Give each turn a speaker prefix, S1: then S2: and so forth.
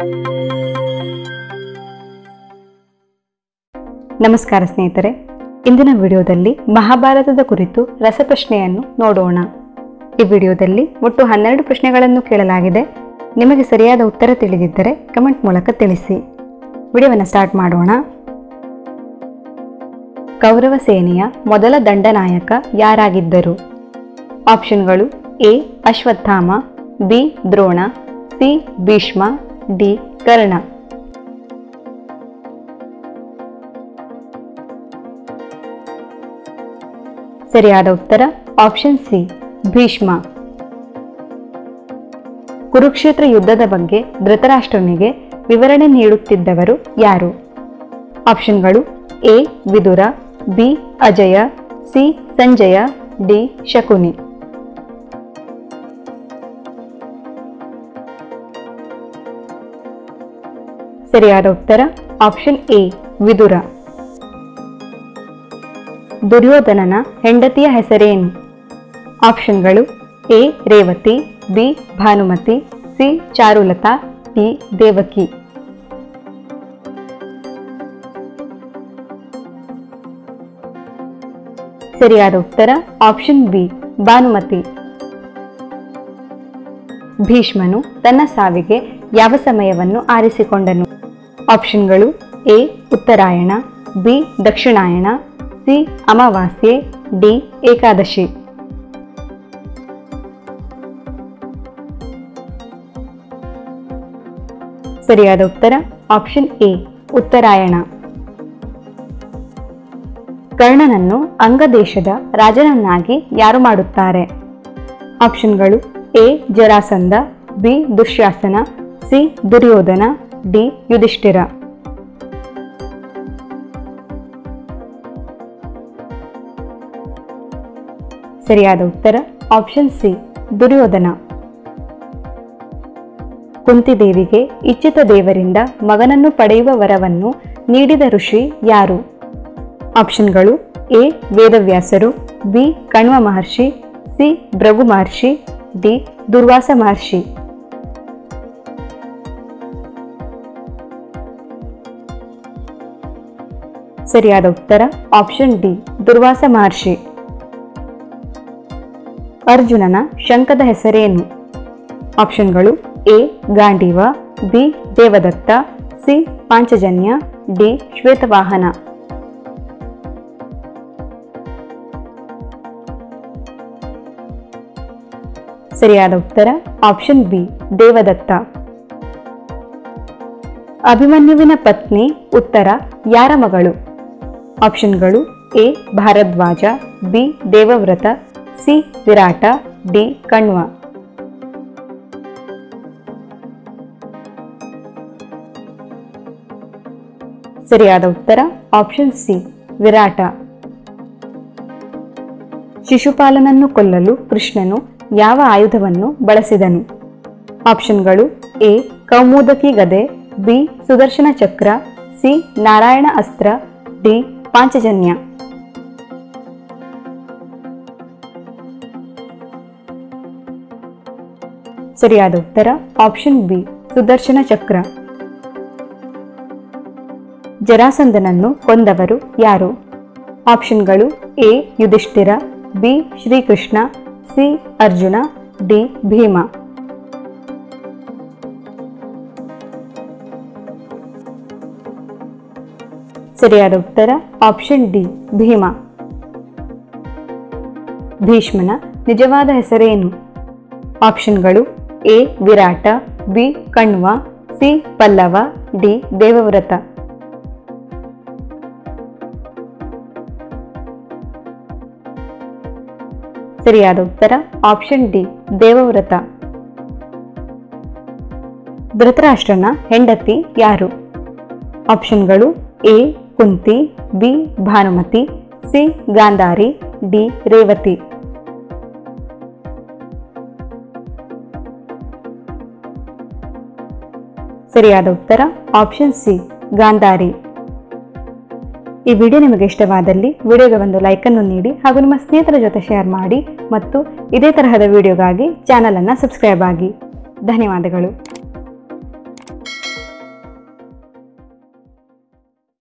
S1: ನಮಸ್ಕಾರ ಸ್ನೇಹಿತರೆ ಇಂದಿನ ವಿಡಿಯೋದಲ್ಲಿ ಮಹಾಭಾರತದ ಕುರಿತು ರಸಪ್ರಶ್ನೆಯನ್ನು ನೋಡೋಣ ಈ ವಿಡಿಯೋದಲ್ಲಿ ಒಟ್ಟು ಹನ್ನೆರಡು ಪ್ರಶ್ನೆಗಳನ್ನು ಕೇಳಲಾಗಿದೆ ನಿಮಗೆ ಸರಿಯಾದ ಉತ್ತರ ತಿಳಿದಿದ್ದರೆ ಕಮೆಂಟ್ ಮೂಲಕ ತಿಳಿಸಿ ವಿಡಿಯೋವನ್ನು ಸ್ಟಾರ್ಟ್ ಮಾಡೋಣ ಕೌರವ ಸೇನೆಯ ಮೊದಲ ದಂಡನಾಯಕ ಯಾರಾಗಿದ್ದರು ಆಪ್ಷನ್ಗಳು A Ashwatthama B Drona C Bhishma D Karna ಸರಿಯಾದ ಉತ್ತರ ಆಪ್ಷನ್ ಸಿ ಭೀಷ್ಮ ಕುರುಕ್ಷೇತ್ರ ಯುದ್ಧದ ಬಗ್ಗೆ ಧೃತರಾಷ್ಟ್ರನಿಗೆ ವಿವರಣೆ ನೀಡುತ್ತಿದ್ದವರು ಯಾರು ಆಪ್ಷನ್ಗಳು A Vidura B Ajaya C Sanjaya D Shakuni ಸರಿಯಾದ ಉತ್ತರ ಆಪ್ಷನ್ ಎ ವಿದುರ ದುರ್ಯೋಧನನ ಹೆಂಡತಿಯ ಹೆಸರೇನು ಆಪ್ಷನ್ಗಳು A Revathi B Bhanumathi C Charulatha D Devaki ಸರಿಯಾದ ಉತ್ತರ ಆಪ್ಷನ್ ಬಿ ಭಾನುಮತಿ ಭೀಷ್ಮನು ತನ್ನ ಸಾವಿಗೆ ಯಾವ ಸಮಯವನ್ನು ಆರಿಸಿಕೊಂಡನು ಆಪ್ಷನ್ಗಳು A Uttarayana B Dakshinayana C Amavasya D Ekadashi ಸರಿಯಾದ ಉತ್ತರ ಆಪ್ಷನ್ ಎ ಉತ್ತರಾಯಣ ಕರ್ಣನನ್ನು ಅಂಗದೇಶದ ರಾಜನನ್ನಾಗಿ ಯಾರು ಮಾಡುತ್ತಾರೆ ಆಪ್ಷನ್ಗಳು A Jarasandha B Dushasana C Duryodhana D Yudhishthira ಸರಿಯಾದ ಉತ್ತರ ಆಪ್ಷನ್ ಸಿ ದುರ್ಯೋಧನ ಕುಂತಿದೇವಿಗೆ ಇಚ್ಛಿತ ದೇವರಿಂದ ಮಗನನ್ನು ಪಡೆಯುವ ವರವನ್ನು ನೀಡಿದ ಋಷಿ ಯಾರು ಆಪ್ಷನ್ಗಳು ಎ ವೇದವ್ಯಾಸರು B Kanva Maharshi C Bhrigu Maharshi D Durvasa Maharshi ಸರಿಯಾದ ಉತ್ತರ ಆಪ್ಷನ್ ಡಿ ದುರ್ವಾಸ ಮಹರ್ಷಿ ಅರ್ಜುನನ ಶಂಖದ ಹೆಸರೇನು ಆಪ್ಷನ್ಗಳು A Gandiva B Devadatta C Panchajanya D Shvetavahana ಸರಿಯಾದ ಉತ್ತರ ಆಪ್ಷನ್ ಬಿ ದೇವದತ್ತ ಅಭಿಮನ್ಯುವಿನ ಪತ್ನಿ ಉತ್ತರ ಯಾರ ಮಗಳು ಆಪ್ಷನ್ಗಳು A Bharadwaja B Devavrata C Virata D Kanva ಸರಿಯಾದ ಉತ್ತರ ಆಪ್ಷನ್ ಸಿ ವಿರಾಟ ಶಿಶುಪಾಲನನ್ನು ಕೊಲ್ಲಲು ಕೃಷ್ಣನು ಯಾವ ಆಯುಧವನ್ನು ಬಳಸಿದನು ಆಪ್ಷನ್ಗಳು ಎ ಕೌಮೋದಕಿ ಗದೆ ಬಿ ಸುದರ್ಶನ ಚಕ್ರ ಸಿ ನಾರಾಯಣ ಅಸ್ತ್ರ ಡಿ ಪಾಂಚಜನ್ಯ ಸರಿಯಾದ ಉತ್ತರ ಆಪ್ಷನ್ ಬಿ ಸುದರ್ಶನ ಚಕ್ರ ಜರಾಸಂಧನನ್ನು ಕೊಂದವರು ಯಾರು ಆಪ್ಷನ್ಗಳು A Yudhishthira B Srikrishna C Arjuna D Bhima ಸರಿಯಾದ ಉತ್ತರ ಆಪ್ಷನ್ ಡಿ ಭೀಮ ಭೀಷ್ಮನ ನಿಜವಾದ ಹೆಸರೇನು ಆಪ್ಷನ್ಗಳು A Virata B Kanva C Pallava D Devavrata ಸರಿಯಾದ ಉತ್ತರ ಆಪ್ಷನ್ ಡಿ ದೇವವ್ರತ ಧೃತರಾಷ್ಟ್ರನ ಹೆಂಡತಿ ಯಾರು ಆಪ್ಷನ್ಗಳು A Kunti B Bhanumathi C Gandhari D Revathi ಸರಿಯಾದ ಉತ್ತರ ಆಪ್ಷನ್ ಸಿ ಗಾಂಧಾರಿ ಈ ವಿಡಿಯೋ ನಿಮಗೆ ಇಷ್ಟವಾದಲ್ಲಿ ವಿಡಿಯೋಗೆ ಒಂದು ಲೈಕನ್ನು ನೀಡಿ ಹಾಗೂ ನಿಮ್ಮ ಸ್ನೇಹಿತರ ಜೊತೆ ಶೇರ್ ಮಾಡಿ ಮತ್ತು ಇದೇ ತರಹದ ವಿಡಿಯೋಗಾಗಿ ಚಾನಲನ್ನು ಸಬ್ಸ್ಕ್ರೈಬ್ ಆಗಿ ಧನ್ಯವಾದಗಳು